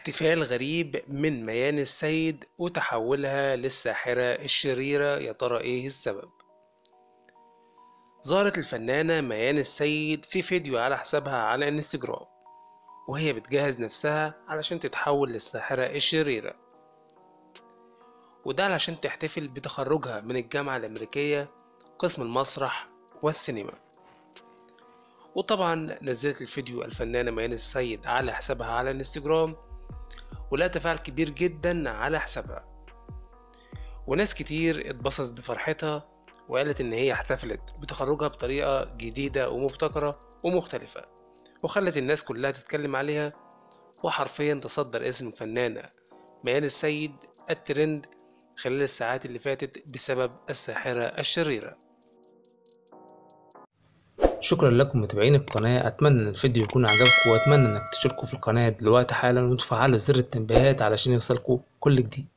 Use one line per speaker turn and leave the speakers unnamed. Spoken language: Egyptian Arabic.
احتفال غريب من ميان السيد وتحولها للساحرة الشريرة يا ترى ايه السبب ظهرت الفنانة ميان السيد في فيديو على حسابها على انستجرام وهي بتجهز نفسها علشان تتحول للساحرة الشريرة وده علشان تحتفل بتخرجها من الجامعة الأمريكية قسم المسرح والسينما وطبعا نزلت الفيديو الفنانة ميان السيد على حسابها على الانستجرام ولقى تفاعل كبير جدا على حسابها وناس كتير اتبسطت بفرحتها وقالت ان هي احتفلت بتخرجها بطريقة جديدة ومبتكرة ومختلفة وخلت الناس كلها تتكلم عليها وحرفيا تصدر اسم الفنانة ميان السيد الترند خلال الساعات اللي فاتت بسبب الساحرة الشريرة
شكرا لكم متابعين القناة أتمنى إن الفيديو يكون عجبكم وأتمنى إنك تشتركوا في القناة دلوقتي حالا وتفعلوا زر التنبيهات علشان يوصلكوا كل جديد